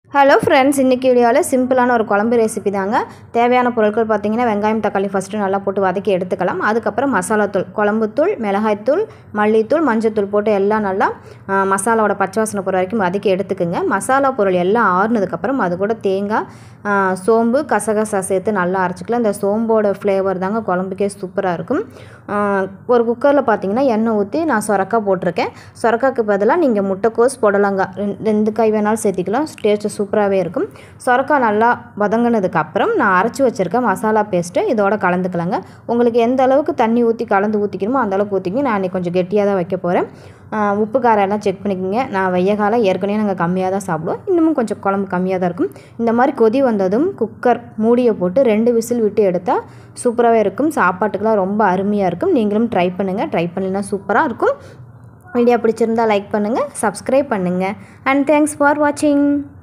hello friends இன்றைக்கி வீடியோவில் சிம்பிளான ஒரு குழம்பு ரெசிபி தாங்க தேவையான பொருட்கள் பார்த்தீங்கன்னா வெங்காயம் தக்காளி ஃபஸ்ட்டு நல்லா போட்டு வதக்கி எடுத்துக்கலாம் அதுக்கப்புறம் மசாலாத்தூள் குழம்புத்தூள் மிளகாய்த்தூள் மல்லித்தூள் மஞ்சத்தூள் போட்டு எல்லாம் நல்லா ஆ, மசாலாவோட பச்சை வாசனை போகிற வரைக்கும் வதக்கி எடுத்துக்குங்க மசாலா பொருள் எல்லாம் ஆறுனதுக்கப்புறம் அது கூட தேங்காய் ஆ, சோம்பு கசகசா சேர்த்து நல்லா அரைச்சிக்கலாம் இந்த சோம்போட ஃப்ளேவர் தாங்க குழம்புக்கே சூப்பராக இருக்கும் ஆ, ஒரு குக்கரில் பார்த்தீங்கன்னா எண்ணெய் ஊற்றி நான் சொரக்காய் போட்டிருக்கேன் சொரக்காய்க்கு பதிலாக நீங்கள் முட்டைக்கோஸ் புடலங்கா ரெண்டு ரெண்டு காய் வேணாலும் சேர்த்திக்கலாம் டேஸ்ட்டு சூப்பராகவே இருக்கும் சொரக்காய் நல்லா வதங்கினதுக்கு அப்புறம் நான் அரைச்சி வச்சுருக்க மசாலா பேஸ்ட்டு இதோட கலந்துக்கலாங்க உங்களுக்கு எந்த அளவுக்கு தண்ணி ஊற்றி கலந்து ஊற்றிக்கணுமோ அந்த அளவுக்கு ஊற்றிக்கங்க நான் இன்னைக்கு கொஞ்சம் கெட்டியாக தான் வைக்க போகிறேன் உப்பு காரம் எல்லாம் செக் பண்ணிக்கோங்க நான் வெய்ய காலம் ஏற்கனவே நாங்கள் கம்மியாக தான் சாப்பிடுவோம் இன்னமும் கொஞ்சம் குழம்பு கம்மியாக தான் இருக்கும் இந்த மாதிரி கொதி வந்ததும் குக்கர் மூடியை போட்டு ரெண்டு விசில் விட்டு எடுத்தால் சூப்பராகவே இருக்கும் சாப்பாட்டுக்கெலாம் ரொம்ப அருமையாக இருக்கும் நீங்களும் ட்ரை பண்ணுங்கள் ட்ரை பண்ணினா சூப்பராக இருக்கும் வீடியோ பிடிச்சிருந்தா லைக் பண்ணுங்கள் சப்ஸ்கிரைப் பண்ணுங்கள் அண்ட் தேங்க்ஸ் ஃபார் வாட்சிங்